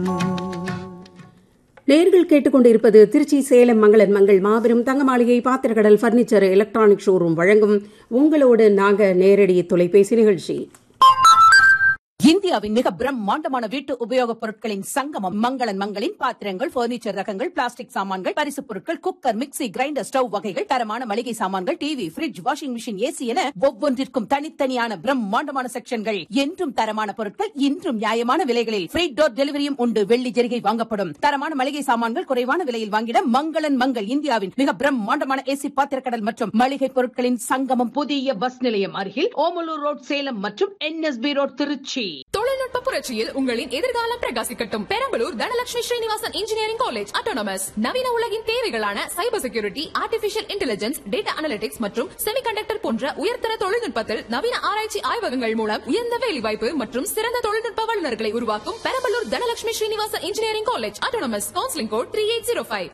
நேர்கள் கேட்டுக்கொண்டிருப்பது திருச்சி சேலம் மங்களன் மங்கள் மாபெரும் தங்க மாளிகை பாத்திரக்கடல் பர்னிச்சர் எலக்ட்ரானிக் ஷோரூம் வழங்கும் உங்களோடு நாங்க நேரடி தொலைபேசி நிகழ்ச்சி இந்தியாவின் மிக பிரம்மாண்டமான வீட்டு உபயோகப் பொருட்களின் சங்கமம் மங்களன் மங்களின் பாத்திரங்கள் பர்னிச்சர் ரகங்கள் பிளாஸ்டிக் சாமான்கள் பரிசுப் பொருட்கள் குக்கர் மிக்ஸி கிரைண்டர் ஸ்டவ் வகைகள் தரமான மளிகை சாமான்கள் TV fridge washing machine AC என ஒவ்வொன்றிற்கும் தனித்தனியான பிரம்மாண்டமான செக்ஷன்கள் என்றும் தரமான பொருட்கள் இன்றும் நியாயமான விலைகளில் ஃப்ரீ டோர் டெலிவரியும் உண்டு வெள்ளி ஜெரிகை வாங்கப்படும் தரமான மளிகை சாமான்கள் குறைவான விலையில் வாங்கிட மங்களன் மங்கள் இந்தியாவின் மிக பிரம்மாண்டமான ஏசி பாத்திரக்கடல் மற்றும் மளிகை பொருட்களின் சங்கமம் புதிய பஸ் நிலையம் அருகில் ஓமலூர் ரோட் சேலம் மற்றும் என்எஸ்பி ரோட் திருச்சி தொழில்நுட்ப புரட்சியில் உங்களின் எதிர்காலம் பிரகாசிக்கட்டும் Perambalur Dhanalakshmi Srinivasan engineering college autonomous நவீன உலகின் தேவைகளான cyber security artificial intelligence data analytics மற்றும் செமிகண்டக்டர் போன்ற உயர்தர தொழில்நுட்பத்தில் நவீன ஆராய்ச்சி ஆய்வகங்கள் மூலம் உயர்ந்த வேலைவாய்ப்பு மற்றும் சிறந்த தொழில்நுட்ப வல்லுநர்களை உருவாக்கும் Perambalur Dhanalakshmi Srinivasan engineering college autonomous counselling code three eight zero five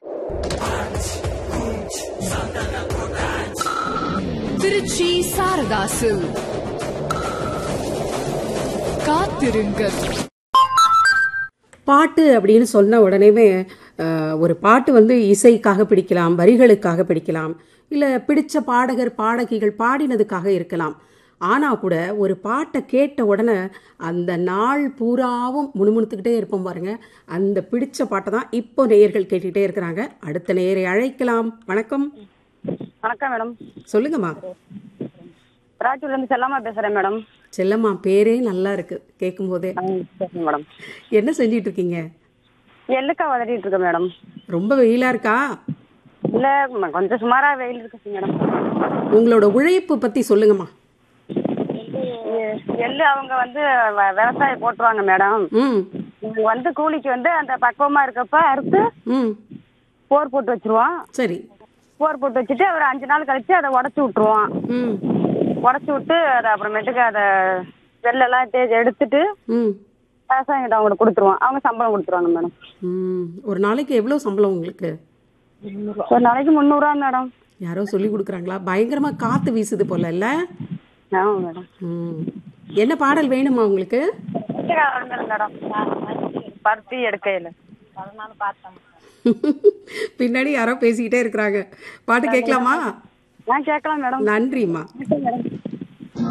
Trichy சாரதாசு காத்திருங்கள் பாட்டு அப்படின்னு சொன்ன உடனேவே அஹ், ஒரு பாட்டு வந்து இசைக்காக பிடிக்கலாம் வரிகளுக்காக பிடிக்கலாம் இல்லை பிடிச்ச பாடகர் பாடகிகள் பாடினதுக்காக இருக்கலாம் ஆனால் கூட ஒரு பாட்டை கேட்ட உடனே அந்த நாள் பூராவும் முணுமுணுத்துக்கிட்டே இருப்போம் பாருங்க அந்த பிடிச்ச பாட்டை தான் இப்போ நேயர்கள் கேட்டுக்கிட்டே இருக்கிறாங்க அடுத்த நேயரை அழைக்கலாம் வணக்கம் வணக்கம் மேடம் சொல்லுங்கம்மா ராஜூர்ல இருந்து செல்லாமா பேசுறேன் மேடம் செல்லம்மா பேரே நல்லா இருக்கு கேட்கும் போதே ஆ, சரிங்க மேடம் என்ன செஞ்சிட்டு இருக்கீங்க எள்ளுக்கா வதறிட்டு இருக்கேன் மேடம் ரொம்ப வெயிலா இருக்கா இல்ல ம- கொஞ்சம் சுமாரா வெயில் இருக்கு மேடம் உங்களோட உழைப்பு பத்தி சொல்லுங்கம்மா எ- எள்ளு அவங்க வந்து வ- விவசாயம் போட்டுருவாங்க மேடம் ம் இவங்க வந்து கூலிக்கு வந்து அந்த பக்குவமா இருக்கப்ப அறுத்து ம் போர் போட்டு வச்சிருவோம் சரி போர் போட்டு வச்சுட்டு ஒரு அஞ்சு நாள் கழிச்சு அதை உடச்சி விட்டுருவோம் ம் உடச்சி விட்டு அதை அப்புறமேட்டுக்கு அதை வெள்ளெல்லாம் தேய்ச்சி எடுத்துட்டு ம் விவசாயிகிட்ட அவங்களுக்கு கொடுத்துருவோம் அவங்க சம்பளம் கொடுத்துருவாங்க மேடம் ம் ஒரு நாளைக்கு எவ்வளோ சம்பளம் உங்களுக்கு ஒரு நாளைக்கு முந்நூறுவா மேடம் யாரோ சொல்லி கொடுக்குறாங்களா பயங்கரமா காத்து வீசுது போல இல்ல ஆமாம் மேடம் ம் என்ன பாடல் வேணுமா உங்களுக்கு மேடம் பருத்தி எடுக்கையில் அதனால பார்த்தேன் பின்னாடி யாரோ பேசிக்கிட்டே இருக்கிறாங்க பாட்டு கேட்கலாமா நான் கேட்கலாம் மேடம் நன்றிம்மா மேடம்